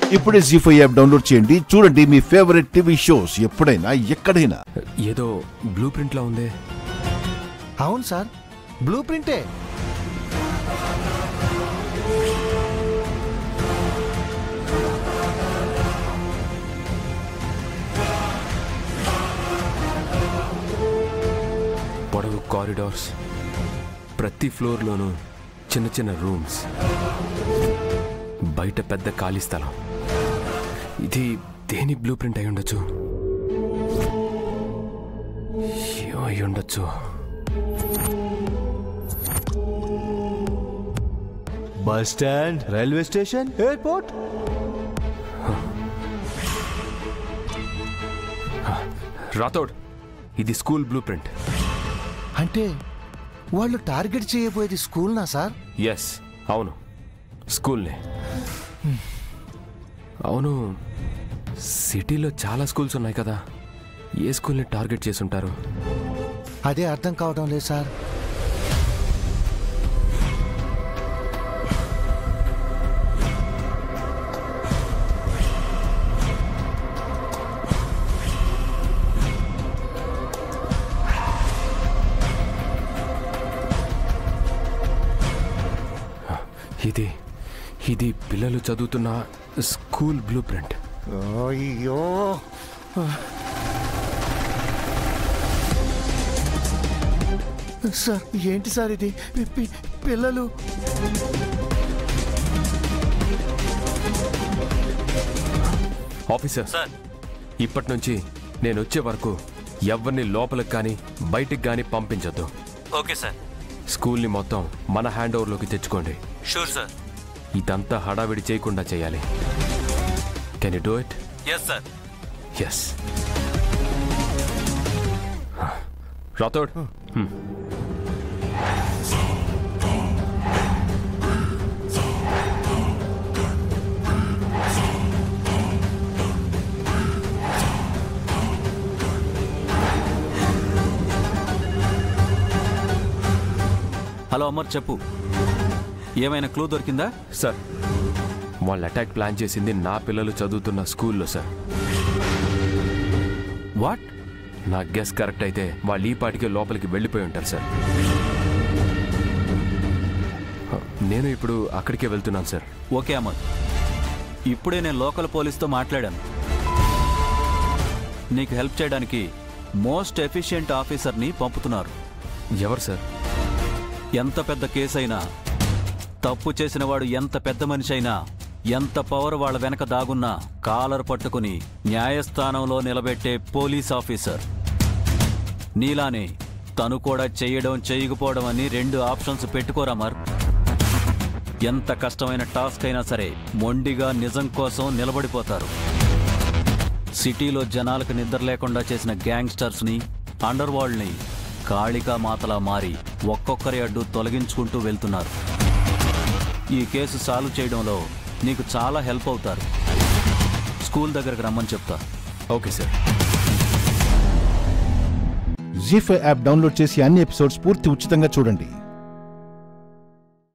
ఇప్పుడే G five app download చేయండి చూడండి మీ ఫేవరెట్ టీవీ షోస్ ఎప్పుడైనా ఎక్కడైనా ఏదో బ్లూ ప్రింట్లా ఉందే అవును సార్ బ్లూ ప్రింటే పొడవు కారిడార్స్ ప్రతి ఫ్లోర్లోనూ చిన్న చిన్న రూమ్స్ బయట పెద్ద ఖాళీ స్థలం ఇది దేని బ్లూ ప్రింట్ అయి ఉండొచ్చు ఏమో అయి ఉండొచ్చు bus stand railway station airport Rathod ఇది స్కూల్ బ్లూ ప్రింట్ అంటే వాళ్ళు టార్గెట్ చేయబోయేది స్కూల్నా సార్ ఎస్ అవును స్కూల్నే అవును సిటీలో చాలా స్కూల్స్ ఉన్నాయి కదా ఏ స్కూల్ని టార్గెట్ చేసి ఉంటారు అదే అర్థం కావడం లేదు సార్ ఇది ఇది పిల్లలు చదువుతున్న స్కూల్ బ్లూ ప్రింట్ అయ్యో సార్ ఏంటి సార్ ఇది పి- పి- పిల్లలు ఆఫీసర్ ఇప్పటి నుంచి నేను వచ్చే వరకు ఎవరిని లోపలికి కానీ బయటికి కానీ పంపించొద్దు ఓకే సార్ స్కూల్ని మొత్తం మన హ్యాండ్ ఓవర్లోకి తెచ్చుకోండి షూర్ సార్ ఇదంతా హడావిడి చేయకుండా చేయాలి can you do it yes sir yes Rathod hello Amar చెప్పు ఏమైనా క్లూ దొరికిందా సార్ వాళ్ళు అటాక్ ప్లాన్ చేసింది నా పిల్లలు చదువుతున్న స్కూల్లో సార్ వాట్ నా గెస్ కరెక్ట్ అయితే వాళ్ళు ఈ పాటికే లోపలికి వెళ్ళిపోయి ఉంటారు సార్ నేను ఇప్పుడు అక్కడికే వెళ్తున్నాను సార్ ఓకే అమర్ ఇప్పుడే నేను లోకల్ పోలీస్తో మాట్లాడాను నీకు హెల్ప్ చేయడానికి మోస్ట్ ఎఫిషియెంట్ ఆఫీసర్ని పంపుతున్నారు ఎవరు సార్ ఎంత పెద్ద కేసు అయినా తప్పు చేసిన వాడు ఎంత పెద్ద మనిషి అయినా ఎంత పవర్ వాళ్ళ వెనక దాగున్నా కాలర్ పట్టుకుని న్యాయస్థానంలో నిలబెట్టే పోలీస్ ఆఫీసర్ నీలానే తను కూడా చేయడం చేయకపోవడం అని రెండు ఆప్షన్స్ పెట్టుకోరా మర్ ఎంత కష్టమైన టాస్క్ అయినా సరే మొండిగా నిజం కోసం నిలబడిపోతారు సిటీలో జనాలకు నిద్ర లేకుండా చేసిన గ్యాంగ్స్టర్స్ని అండర్ వరల్డ్ని కాళికా మాతలా మారి ఒక్కొక్కరి అడ్డు తొలగించుకుంటూ వెళ్తున్నారు ఈ కేసు సాల్వ్ చేయడంలో నీకు చాలా హెల్ప్ అవుతారు స్కూల్ దగ్గరకు రమ్మని చెప్తా okay sir Zee five app download చేసి అన్ని ఎపిసోడ్స్ పూర్తి ఉచితంగా చూడండి